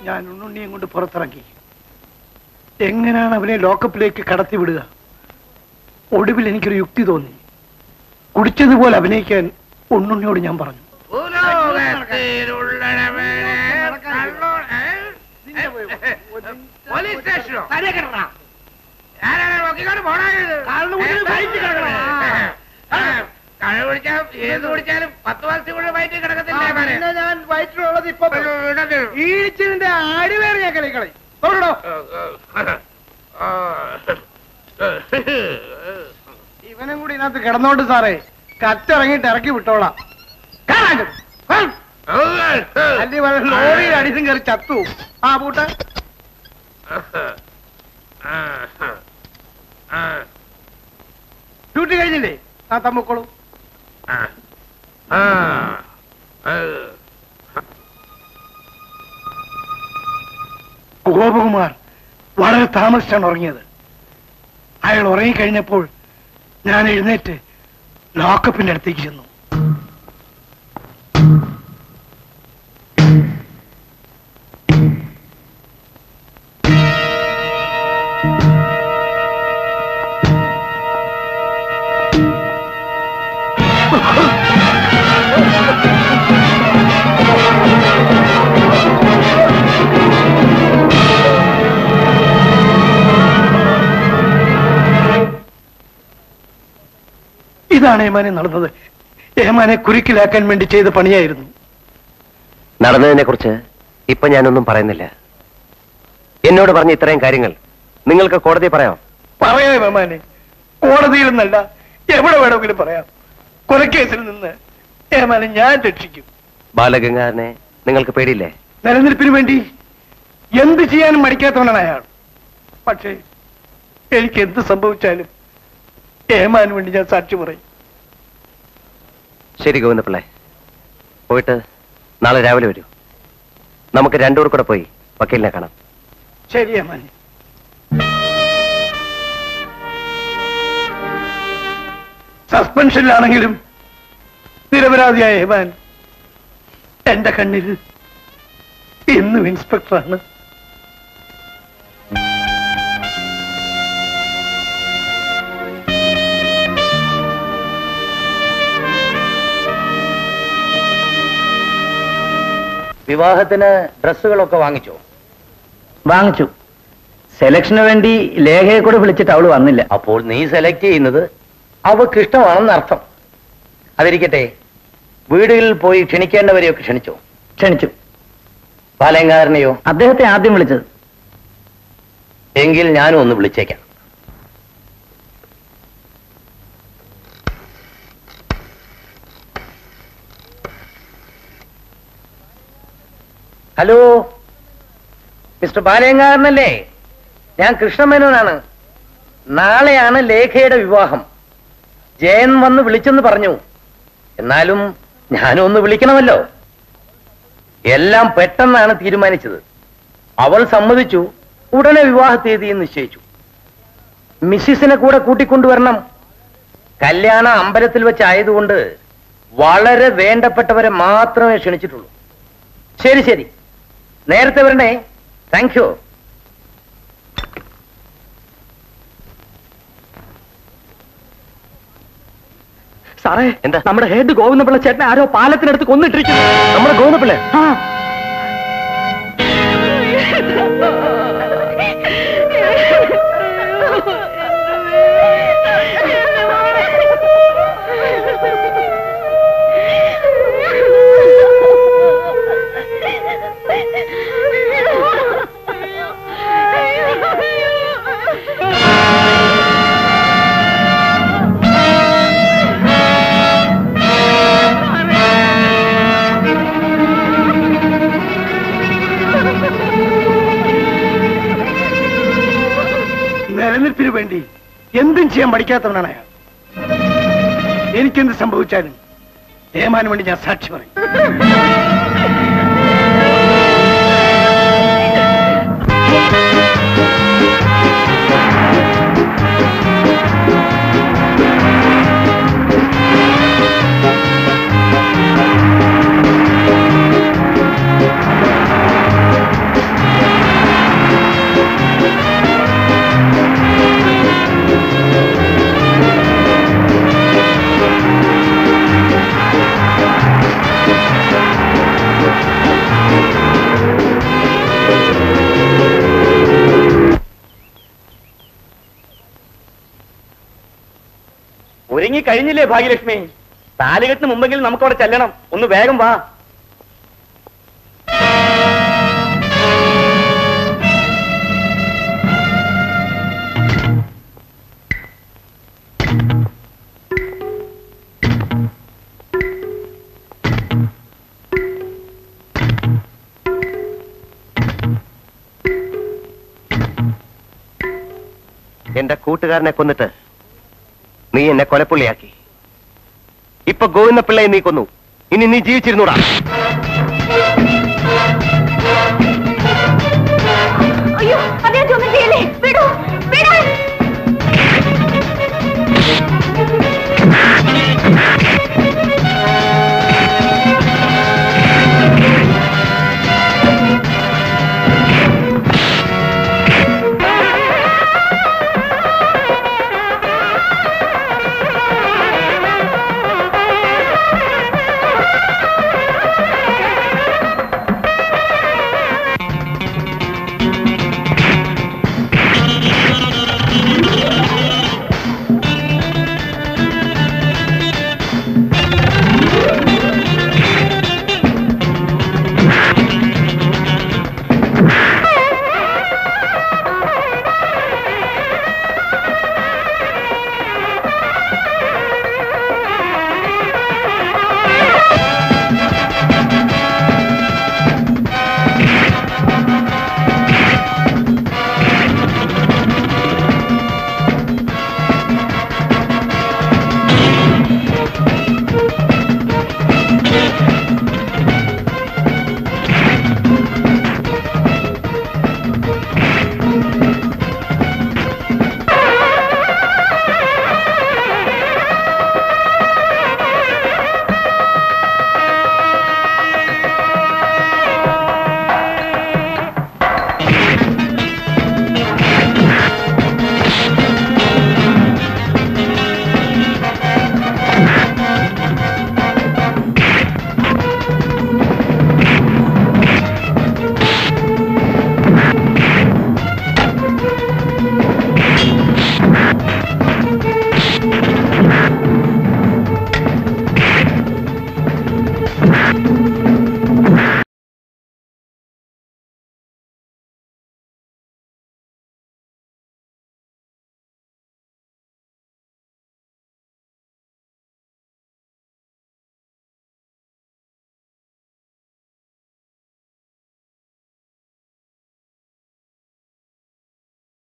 ഞാൻ ഉണ്ണുണ്ണിയും കൊണ്ട് പുറത്തിറങ്ങി എങ്ങനെയാണ് അവനെ ലോക്കപ്പിലേക്ക് കടത്തിവിടുക ഒടുവിൽ എനിക്കൊരു യുക്തി തോന്നി കുടിച്ചതുപോലെ അഭിനയിക്കാൻ ഉണ്ണുണ്ണിയോട് ഞാൻ പറഞ്ഞു പോലീസ് സ്റ്റേഷനോ ആരാണ് നോക്കിക്കൊണ്ട് പോണത് കഴ കുടിച്ചാൽ ഏത് കുടിച്ചാലും പത്ത് വർഷം കൂടെ വയറ്റിൽ കിടക്കത്തില്ലേ മോനെ? ഞാൻ വയറ്റിലുള്ളത് ഇപ്പൊ ഇടത്. ഈച്ചിന്റെ അടിവേറെ ഞാൻ കളിക്കളി തൊടോ ഇവനും കൂടി ഇതിനകത്ത് കിടന്നോണ്ട് സാറേ കത്തിറങ്ങിയിട്ട് ഇറക്കി വിട്ടോളാം കാണാൻ ചെല്ല്. ഹം. അല്ലി വല്ല ലോറിയിൽ അടിച്ചും കയറി ചത്തു ആ പൂട്ട ഡ്യൂട്ടി കഴിഞ്ഞില്ലേ ആ തമ്മുക്കോളൂ ഗോപകുമാർ വളരെ താമസിച്ചാണ് ഉറങ്ങിയത് അയാൾ ഉറങ്ങിക്കഴിഞ്ഞപ്പോൾ ഞാൻ എഴുന്നേറ്റ് ലോക്കപ്പിന്റെ അടുത്തേക്ക് ചെന്നു ഇതാണ് ഏമാനെ നടന്നത് ഏമാനെ കുരുക്കിലാക്കാൻ വേണ്ടി ചെയ്ത പണിയായിരുന്നു നടന്നതിനെ കുറിച്ച് ഇപ്പൊ ഞാനൊന്നും പറയുന്നില്ല എന്നോട് പറഞ്ഞ ഇത്രയും കാര്യങ്ങൾ നിങ്ങൾക്ക് കോടതി പറയാം പറയാം ഏമാനെ കോടതിയിൽ നിന്നല്ല എവിടെ വേണമെങ്കിലും പറയാം കൊലക്കേസിൽ നിന്ന് ഏമാനെ ഞാൻ രക്ഷിക്കും ബാലഗംഗാധരനെ നിങ്ങൾക്ക് പേടിയില്ലേ നിലനിൽപ്പിന് വേണ്ടി എന്ത് ചെയ്യാനും മടിക്കാത്തവനാണ് അയാൾ പക്ഷേ എനിക്ക് എന്ത് സംഭവിച്ചാലും ഏമാന് വേണ്ടി ഞാൻ സാക്ഷി പറയും ശരി ഗോവിന്ദപിള്ളേ പോയിട്ട് നാളെ രാവിലെ വരൂ നമുക്ക് രണ്ടുപേർ കൂടെ പോയി വക്കീലിനെ കാണാം ശരി ഏമാനെ സസ്പെൻഷനിലാണെങ്കിലും നിരപരാധിയായ ഏമാൻ എന്റെ കണ്ണിൽ ഇന്നും ഇൻസ്പെക്ടറാണ് വിവാഹത്തിന് ഡ്രസ്സുകളൊക്കെ വാങ്ങിച്ചോ വാങ്ങിച്ചു സെലക്ഷന് വേണ്ടി ലേഖയെ കൂടെ വിളിച്ചിട്ട് അവള് വന്നില്ല അപ്പോൾ നീ സെലക്ട് ചെയ്യുന്നത് അവക്ക് ഇഷ്ടമാണെന്ന് അർത്ഥം അതിരിക്കട്ടെ വീടുകളിൽ പോയി ക്ഷണിക്കേണ്ടവരെയൊക്കെ ക്ഷണിച്ചോ ക്ഷണിച്ചു ബാലയങ്കാരനെയോ അദ്ദേഹത്തെ ആദ്യം വിളിച്ചത് എങ്കിൽ ഞാനും ഒന്ന് വിളിച്ചേക്കാം ഹലോ മിസ്റ്റർ ബാലയങ്കാരനല്ലേ ഞാൻ കൃഷ്ണമേനോനാണ് നാളെയാണ് ലേഖയുടെ വിവാഹം ജയൻ വന്ന് വിളിച്ചെന്ന് പറഞ്ഞു എന്നാലും ഞാനും ഒന്ന് വിളിക്കണമല്ലോ എല്ലാം പെട്ടെന്നാണ് തീരുമാനിച്ചത് അവൾ സമ്മതിച്ചു ഉടനെ വിവാഹ തീയതിയും നിശ്ചയിച്ചു മിസ്സിസിനെ കൂടെ കൂട്ടിക്കൊണ്ടുവരണം കല്യാണ അമ്പലത്തിൽ വെച്ചായതുകൊണ്ട് വളരെ വേണ്ടപ്പെട്ടവരെ മാത്രമേ ക്ഷണിച്ചിട്ടുള്ളൂ ശരി ശരി നേരത്തെ വരണേ താങ്ക് യു സാറേ എന്താ? നമ്മുടെ ഹെഡ് ഗോവിന്ദപിള്ള ചേട്ടനെ ആരോ പാലത്തിനടുത്ത് കൊന്നിട്ടിരിക്കുന്നു നമ്മുടെ ഗോവിന്ദപിള്ളേ ആ നിലനിൽപ്പിന് വേണ്ടി എന്തും ചെയ്യാൻ പഠിക്കാത്തവനാണ് അയാൾ എനിക്കെന്ത് സംഭവിച്ചാലും ഏമാന് വേണ്ടി ഞാൻ സാക്ഷി പറയും ഒരുങ്ങി കഴിഞ്ഞില്ലേ ഭാഗ്യലക്ഷ്മി താലികെട്ടിന് മുമ്പെങ്കിലും നമുക്ക് അവിടെ ചെല്ലണം ഒന്ന് വേഗം വാ എന്റെ കൂട്ടുകാരനെ കൊന്നിട്ട് നീ എന്നെ കൊലപ്പുള്ളിയാക്കി ഇപ്പൊ ഗോവിന്ദ പിള്ളയെ നീ കൊന്നു ഇനി നീ ജീവിച്ചിരുന്നൂടാ